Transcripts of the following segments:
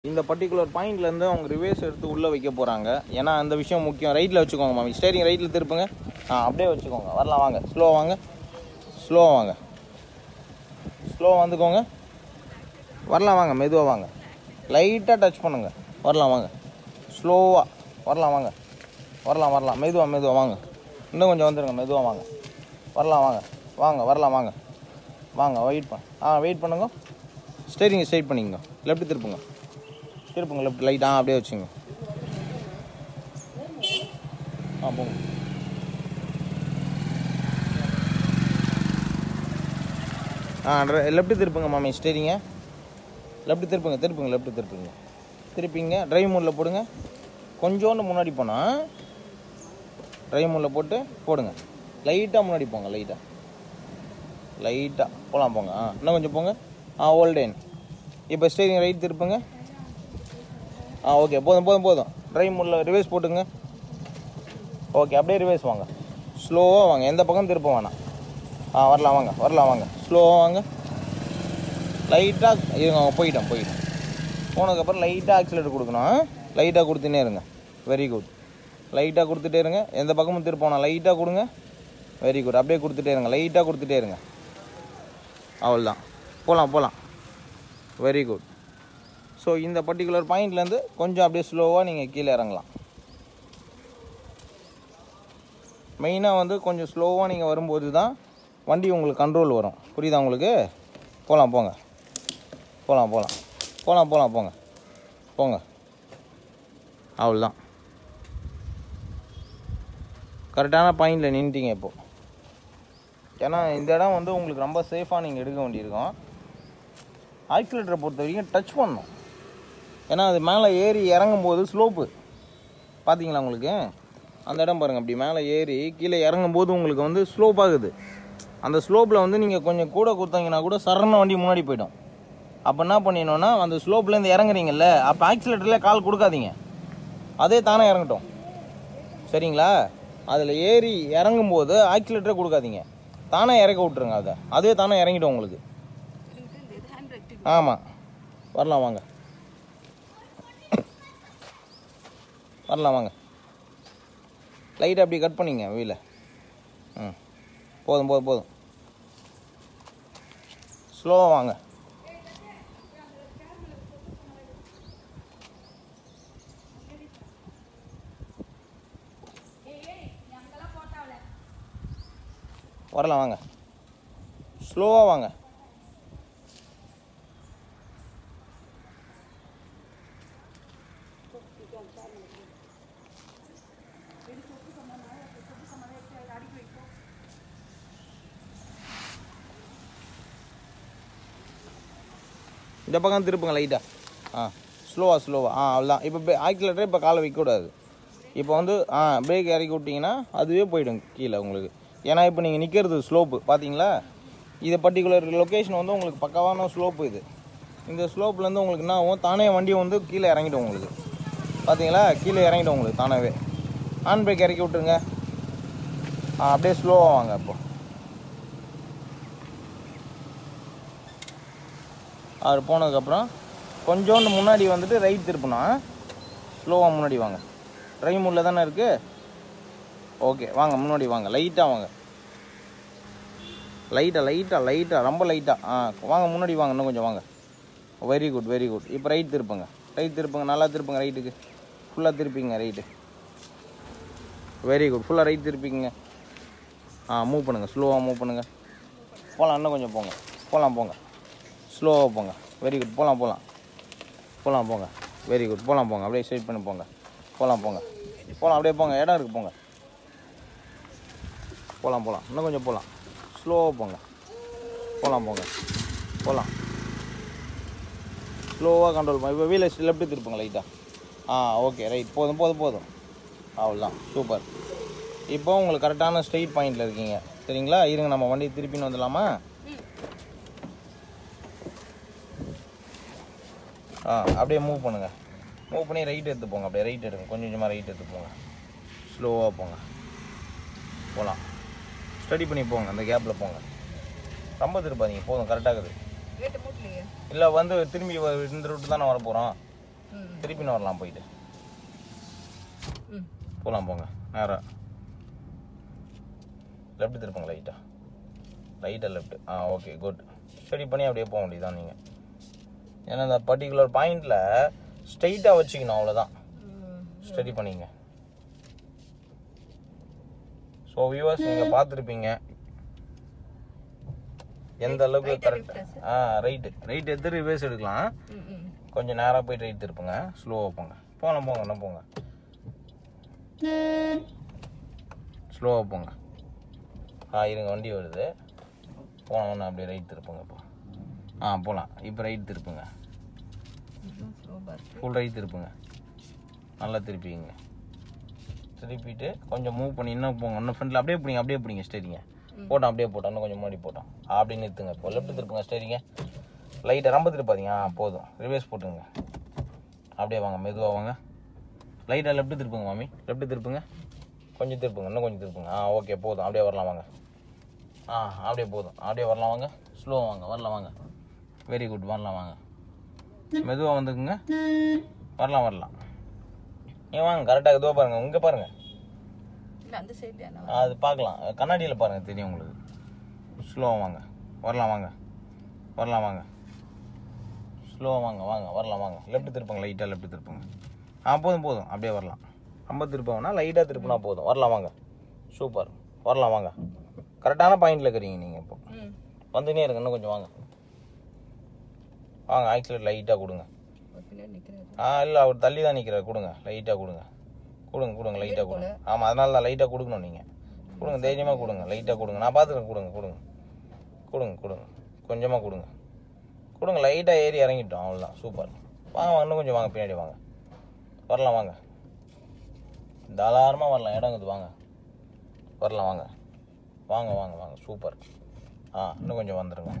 இந்த பர்டிகுலர் பாயிண்ட்லேருந்து அவங்க ரிவேர்ஸ் எடுத்து உள்ளே வைக்க போகிறாங்க ஏன்னா அந்த விஷயம் முக்கியம் ரைட்டில் வச்சுக்கோங்க மாமி ஸ்டேரிங் ரைட்டில் திருப்புங்க ஆ அப்படியே வச்சுக்கோங்க வரலாம் வாங்க ஸ்லோ வாங்க ஸ்லோ வாங்க ஸ்லோ வந்துக்கோங்க வரலாம் வாங்க மெதுவாக வாங்க லைட்டாக டச் பண்ணுங்க வரலாம் வாங்க ஸ்லோவாக வரலாம் வாங்க வரலாம் வரலாம் மெதுவாக மெதுவாக வாங்க இன்னும் கொஞ்சம் வந்துடுங்க மெதுவாக வாங்க வரலாம் வாங்க வாங்க வரலாம் வாங்க வாங்க வெயிட் பண்ண ஆ வெயிட் பண்ணுங்க ஸ்டேரிங் ஸ்ட்ரைட் பண்ணிக்கங்க லெஃப்ட் திருப்புங்க திருப்புங்க லெஃப்ட் லைட்டாக அப்படியே வச்சுங்க ஆ போங்க ஆ லெஃப்ட் திருப்புங்க மாமி ஸ்டேரிங்க லெஃப்ட் திருப்புங்க திருப்புங்க லெஃப்ட் திருப்புங்க திருப்பிங்க ட்ரைவ் மோடில் போடுங்க கொஞ்சோண்டு முன்னாடி போனால் ட்ரைவ் மோடில் போட்டு போடுங்க லைட்டாக முன்னாடி போங்க லைட்டாக லைட்டாக போகலாம் போங்க ஆ இன்னும் கொஞ்சம் போங்க ஆ ஓல்டேன் இப்போ ஸ்டேரிங் ரைட் திருப்புங்க ஆ ஓகே போதும் போதும் போதும் ட்ரைவ் மோடில் ரிவர்ஸ் போட்டுங்க ஓகே அப்படியே ரிவர்ஸ் வாங்க ஸ்லோவாக வாங்க எந்த பக்கம் திருப்ப வேணாம் ஆ வரலாம் வாங்க வரலாம் வாங்க ஸ்லோவாக வாங்க லைட்டாக இருங்க அவங்க போயிட்டோம் போயிட்டோம் போனதுக்கப்புறம் லைட்டாக ஆக்சிலேட்டர் கொடுக்கணும் லைட்டாக கொடுத்துனே இருங்க வெரி குட் லைட்டாக கொடுத்துட்டே இருங்க எந்த பக்கமும் திருப்போனா லைட்டாக கொடுங்க வெரி குட் அப்படியே கொடுத்துட்டே இருங்க லைட்டாக கொடுத்துட்டே இருங்க அவ்வளோதான் போகலாம் போகலாம் வெரி குட் ஸோ இந்த பர்டிகுலர் பாயிண்ட்லேருந்து கொஞ்சம் அப்படியே ஸ்லோவாக நீங்கள் கீழே இறங்கலாம் மெயினாக வந்து கொஞ்சம் ஸ்லோவாக நீங்கள் வரும்போது தான் வண்டி உங்களுக்கு கண்ட்ரோல் வரும் புரியுதா உங்களுக்கு போகலாம் போங்க போகலாம் போகலாம் போகலாம் போகலாம் போங்க போங்க அவ்வளோதான் கரெக்டான பாயிண்டில் நின்றுட்டீங்க இப்போது ஏன்னா இந்த இடம் வந்து உங்களுக்கு ரொம்ப சேஃபாக நீங்கள் எடுக்க வேண்டியிருக்கும் ஆக்சிலேட்டரை பொறுத்த வரைக்கும் டச் பண்ணணும் ஏன்னா அது மேலே ஏறி இறங்கும் போது ஸ்லோப்பு பார்த்தீங்களா உங்களுக்கு அந்த இடம் பாருங்கள் அப்படி மேலே ஏறி கீழே இறங்கும் போது உங்களுக்கு வந்து ஸ்லோப் ஆகுது அந்த ஸ்லோப்பில் வந்து நீங்கள் கொஞ்சம் கூட கொடுத்தீங்கன்னா கூட சரண வண்டி முன்னாடி போயிடும் அப்போ என்ன பண்ணிடணும்னா அந்த ஸ்லோப்லேருந்து இறங்குறீங்கல்ல அப்போ ஆக்சிலேட்டரில் கால் கொடுக்காதீங்க அதே தானே இறங்கட்டும் சரிங்களா அதில் ஏறி இறங்கும்போது ஆக்சிலேட்டரை கொடுக்காதீங்க தானே இறக்க விட்ருங்க அதை அதே தானே இறங்கிடும் உங்களுக்கு ஆமாம் வரலாம் வாங்க வரலாம் வாங்க லைட்டாக அப்படி கட் பண்ணிங்க வீல ம் போதும் போதும் போதும் ஸ்லோவாக வாங்க வரலாம் வாங்க ஸ்லோவாக வாங்க இந்த பக்கம் திருப்புங்க லைட்டாக ஆ ஸ்லோவாக ஸ்லோவாக ஆ அவ்வளோதான் இப்போ ஆக்சிலேட்டர் இப்போ காலை வைக்கக்கூடாது இப்போ வந்து ஆ பிரேக் இறக்கி விட்டிங்கன்னா அதுவே போயிடும் கீழே உங்களுக்கு ஏன்னா இப்போ நீங்கள் நிற்கிறது ஸ்லோப்பு பார்த்தீங்களா இது பர்டிகுலர் லொக்கேஷன் வந்து உங்களுக்கு பக்காவான ஸ்லோப்பு இது இந்த ஸ்லோப்லேருந்து உங்களுக்கு என்ன ஆகும் தானே வண்டி வந்து கீழே இறங்கிடும் உங்களுக்கு பார்த்தீங்களா கீழே இறங்கிடும் உங்களுக்கு தானாகவே ஹேண்ட் பிரேக் இறக்கி விட்டுருங்க ஆ அப்படியே ஸ்லோவாக வாங்க இப்போ அவர் போனதுக்கப்புறம் கொஞ்சோண்டு முன்னாடி வந்துட்டு ரைட் திருப்பணும் ஸ்லோவாக முன்னாடி வாங்க ட்ரைவ் மூடில் தானே இருக்குது ஓகே வாங்க முன்னாடி வாங்க லைட்டாக வாங்க லைட்டாக லைட்டாக லைட்டாக ரொம்ப லைட்டாக ஆ வாங்க முன்னாடி வாங்க இன்னும் கொஞ்சம் வாங்க வெரி குட் வெரி குட் இப்போ ரைட் திருப்புங்க ரைட் திருப்புங்க நல்லா திருப்புங்க ரைட்டுக்கு ஃபுல்லாக திருப்பிங்க ரைட்டு வெரி குட் ஃபுல்லாக ரைட் திருப்பிங்க ஆ மூவ் பண்ணுங்கள் ஸ்லோவாக மூவ் பண்ணுங்கள் போகலாம் இன்னும் கொஞ்சம் போங்க போகலாம் போங்க ஸ்லோவாக போங்க வெரி குட் போகலாம் போகலாம் போகலாம் போங்க வெரி குட் போகலாம் போங்க அப்படியே ஸ்ட்ரைட் பண்ணி போங்க போகலாம் போங்க போகலாம் அப்படியே போங்க இடம் இருக்குது போங்க போகலாம் போகலாம் இன்னும் கொஞ்சம் போகலாம் ஸ்லோவாக போங்க போகலாம் போங்க போகலாம் ஸ்லோவாக கண்ட்ரோல் பண்ண இப்போ வீலை லெஃப்ட் திருப்புங்க லைட்டாக ஆ ஓகே ரைட் போதும் போதும் போதும் அவ்வளோதான் சூப்பர் இப்போ உங்களுக்கு கரெக்டான ஸ்ட்ரெயிட் பாயிண்டில் இருக்கீங்க சரிங்களா இருங்க நம்ம வண்டி திருப்பின்னு வந்துடலாமா ஆ அப்படியே மூவ் பண்ணுங்க மூவ் பண்ணி ரைட் எடுத்து போங்க அப்படியே ரைட் எடுங்க கொஞ்சம் கொஞ்சமாக ரைட் எடுத்து போங்க ஸ்லோவாக போங்க போகலாம் ஸ்டடி பண்ணி போங்க அந்த கேப்பில் போங்க ரொம்ப திருப்பாதீங்க போதும் கரெக்டாகுது கேட்டு மூட்டலையே இல்லை வந்து திரும்பி வ- இந்த ரூட்டு தானே வர போகிறோம் திருப்பின்னு வரலாம் போயிட்டு ம் போகலாம் போங்க நேராக லெஃப்ட் திருப்புங்க லைட்டாக ரைட்டாக லெஃப்ட் ஆ ஓகே குட் ஸ்டடி பண்ணி அப்படியே போக வேண்டியதுதான் நீங்கள் ஏன்னா அந்த பர்டிகுலர் பாயிண்டில் ஸ்ட்ரைட்டாக வச்சுக்கணும் அவ்வளோதான் ம் ஸ்டடி பண்ணிங்க ஸோ வியூவர்ஸ் நீங்கள் பார்த்துருப்பீங்க எந்த அளவுக்கு Right ஆ கரெக்ட் left ஆ ஆ ரைட்டு ரைட் எடுத்து ரிவர்ஸ் எடுக்கலாம் ம் ம் கொஞ்சம் நேராக போயிட்டு ரைட் திருப்புங்க ஸ்லோவாக போங்க போகலாம் போங்க என்ன போங்க ஸ்லோவாக போங்க ஆ இருங்க வண்டி வருது போனோன்னு அப்படியே ரைட் திருப்புங்க இப்போ ஆ போகலாம் இப்போ ரைட் திருப்புங்க இதுவும் ஸ்லோவாக இருக்கு ஃபுல் ரைட் திருப்புங்க நல்லா திருப்பிங்க திருப்பிட்டு கொஞ்சம் மூவ் பண்ணி இன்னும் போங்க இன்னும் ஃப்ரண்ட்டில் அப்படியே பிடிங்க அப்படியே பிடிங்க ஸ்டேரிங்க போட்டோம் அப்படியே போட்டோம் இன்னும் கொஞ்சம் முன்னாடி போட்டோம் அப்படி நிறுத்துங்க இப்போ லெஃப்ட் திருப்புங்க ஸ்டேரிங்க லைட்டாக ரொம்ப திருப்பாதீங்க ஆ போதும் ரிவர்ஸ் போட்டுங்க அப்படியே வாங்க மெதுவாக வாங்க லைட்டாக லெஃப்ட் திருப்புங்க மாமி லெஃப்ட் திருப்புங்க கொஞ்சம் திருப்புங்க இன்னும் கொஞ்சம் திருப்புங்க ஆ ஓகே போதும் அப்படியே வரலாம் வாங்க ஆ அப்படியே போதும் அப்படியே வரலாம் வாங்க ஸ்லோவாக வாங்க வரலாம் வாங்க வெரி குட் வரலாம் வாங்க மெதுவாக வந்துக்குங்க வரலாம் வரலாம் ஏன் வாங்க கரெக்டாக இதுவாக பாருங்கள் இங்கே பாருங்கள் இல்லை அந்த சைட்லையா நான் அது பார்க்கலாம் கண்ணாடியில் பாருங்கள் தெரியும் உங்களுக்கு ஸ்லோவாக வாங்க வரலாம் வாங்க வரலாம் வாங்க ஸ்லோவாக வாங்க வாங்க வரலாம் வாங்க லெஃப்ட் திருப்புங்க லைட்டாக லெஃப்ட் திருப்புங்க ஆ போதும் போதும் அப்படியே வரலாம் ரொம்ப திருப்பவனா லைட்டாக திருப்பினா போதும் வரலாம் வாங்க சூப்பர் வரலாம் வாங்க கரெக்டான பாயிண்டில் இருக்கிறீங்க நீங்கள் இப்போ ம் வந்துனே இருங்க இன்னும் கொஞ்சம் வாங்க வாங்க ஆக்சிலேட் லைட்டாக கொடுங்க ஒரு பின்னாடி நிற்கிறாரு ஆ இல்லை அவர் தள்ளி தான் நிற்கிறார் கொடுங்க லைட்டாக கொடுங்க கொடுங்க கொடுங்க லைட்டாக கொடுங்க ஆமாம் அதனால தான் லைட்டாக கொடுக்கணும் நீங்கள் கொடுங்க தைரியமாக கொடுங்க லைட்டாக கொடுங்க நான் பார்த்துக்கிறேன் கொடுங்க கொடுங்க கொடுங்க கொடுங்க கொஞ்சமாக கொடுங்க கொடுங்க லைட்டாக ஏறி இறங்கிட்டோம் அவ்வளோதான் சூப்பர் வாங்க வாங்க, இன்னும் கொஞ்சம் வாங்க பின்னாடி வாங்க வரலாம் வாங்க தாராளமாக வரலாம் இடம் இருக்குது வாங்க வரலாம் வாங்க வாங்க வாங்க வாங்க சூப்பர் ஆ இன்னும் கொஞ்சம் வந்துடுங்க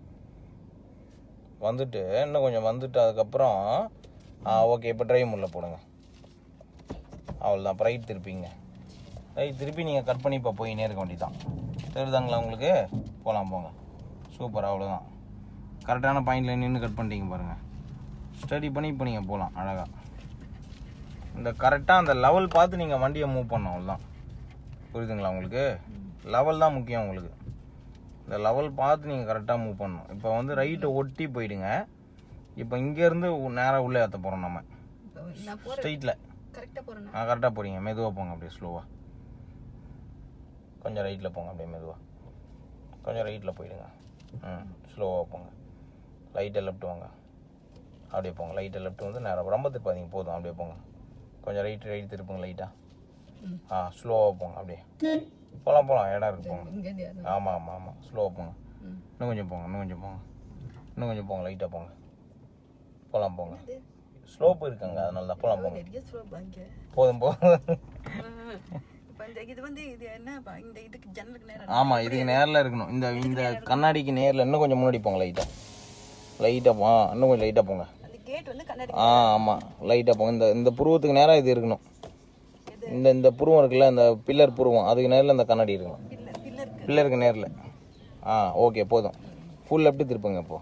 வந்துட்டு இன்னும் கொஞ்சம் வந்துட்டு அதுக்கப்புறம் ஆ ஓகே இப்போ ட்ரைவ் முள்ள போடுங்க அவ்வளோதான் அப்போ ரைட் திருப்பிங்க ரைட் திருப்பி நீங்கள் கட் பண்ணி இப்போ போயினே இருக்க வேண்டியதான் தெரியுதாங்களா உங்களுக்கு போகலாம் போங்க சூப்பர் அவ்வளோதான் கரெக்டான பாயிண்டில் நின்று கட் பண்ணிட்டீங்க பாருங்கள் ஸ்டடி பண்ணி இப்போ நீங்கள் போகலாம் அழகாக இந்த கரெக்டாக அந்த லெவல் பார்த்து நீங்கள் வண்டியை மூவ் பண்ணணும் அவ்வளோதான் புரியுதுங்களா உங்களுக்கு லெவல் தான் முக்கியம் உங்களுக்கு இந்த லெவல் பார்த்து நீங்கள் கரெக்டாக மூவ் பண்ணணும் இப்போ வந்து ரைட்டை ஒட்டி போயிடுங்க இப்போ இங்கேருந்து நேராக உள்ளே ஏற்ற போகிறோம் நம்ம இப்போ நான் போகிறேன் ஸ்ட்ரைட்டில் கரெக்டாக போகிறேன்னா ஆ கரெக்டாக போகிறீங்க மெதுவாக போங்க அப்படியே ஸ்லோவாக கொஞ்சம் ரைட்டில் போங்க அப்படியே மெதுவாக கொஞ்சம் ரைட்டில் போயிடுங்க ம் ஸ்லோவாக போங்க லைட்டாக லெஃப்ட் வாங்க அப்படியே போங்க லைட்டாக லெஃப்ட் வந்து நேராக ரொம்ப திருப்பாதீங்க போதும் அப்படியே போங்க கொஞ்சம் ரைட் ரைட் திருப்புங்க லைட்டாக ம். ஆ ஸ்லோவாக போங்க அப்படியே போகலாம் போகலாம் இடம் இருக்கு போங்க இங்கேருந்து யாரும் ஆமாம் ஆமாம் ஆமாம் ஸ்லோவாக போங்க ம் இன்னும் கொஞ்சம் போங்க இன்னும் கொஞ்சம் போங்க இன்னும் கொஞ்சம் போங்க லைட்டாக போங்க போகலாம் போங்க இது ஸ்லோப் இருக்குங்க அதனால தான் போகலாம் போங்க நிறைய ஸ்லோப் அங்கே போதும் போதும் இப்போ இந்த இது வந்து இது என்ன பா- இந்த இதுக்கு ஜன்னலுக்கு நேரம் ஆமாம் இதுக்கு நேரில் இருக்கணும் இந்த இந்த கண்ணாடிக்கு நேரில் இன்னும் கொஞ்சம் முன்னாடி போங்க லைட்டாக லைட்டாக போ ஆ, இன்னும் கொஞ்சம் லைட்டாக போங்க அந்த கேட் வந்து கண்ணாடி ஆ ஆமாம் லைட்டாக போங்க இந்த இந்த புருவத்துக்கு நேராக இது இருக்கணும் இந்த இந்த புருவம் இருக்குல்ல இந்த பில்லர் புருவம் அதுக்கு நேரில் இந்த கண்ணாடி இருக்கணும் பில்லர் பில்லர் பில்லருக்கு நேரில் ஆ ஓகே போதும் ஃபுல் லெஃப்ட் திருப்புங்க இப்போ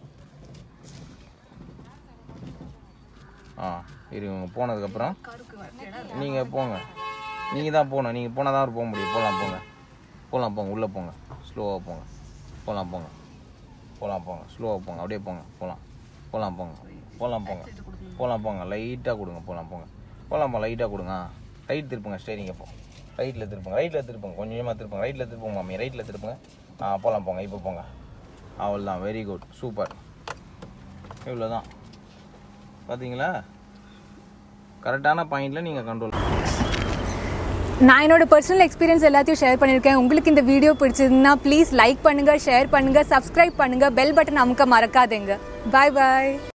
ஆ இருங்க போனதுக்கப்புறம் காருக்கு வர இடம் இருக்கு. நீங்கள் போங்க நீங்கள் தான் போகணும் நீங்கள் போனால் தான் போக முடியும் போகலாம் போங்க போகலாம் போங்க உள்ளே போங்க ஸ்லோவாக போங்க போகலாம் போங்க போகலாம் போங்க ஸ்லோவாக போங்க அப்படியே போங்க போகலாம் போகலாம் போங்க போகலாம் போங்க போகலாம் போங்க லைட்டாக கொடுங்க போகலாம் போங்க போகலாம் போங்க லைட்டாக கொடுங்க ரைட் திருப்புங்க ஸ்டேரிங்க போ ரைட்டில் திருப்புங்க ரைட்டில் திருப்புங்க கொஞ்சமாக திருப்புங்க ரைட்டில் திருப்புங்க மாமி ரைட்டில் திருப்புங்க ஆ போகலாம் போங்க இப்போ போங்க அவ்வளோதான் வெரி குட் சூப்பர் இவ்வளோ தான் பார்த்தீங்களா கரெக்டான பாயிண்டில் நீங்கள் கண்ட்ரோல் நான் என்னோட பர்சனல் எக்ஸ்பீரியன்ஸ் எல்லாத்தையும் ஷேர் பண்ணியிருக்கேன் உங்களுக்கு இந்த வீடியோ பிடிச்சிருந்தா ப்ளீஸ் லைக் பண்ணுங்க ஷேர் பண்ணுங்க சப்ஸ்கிரைப் பண்ணுங்க பெல் பட்டன் அமுக்க மறக்காதீங்க பாய் பாய்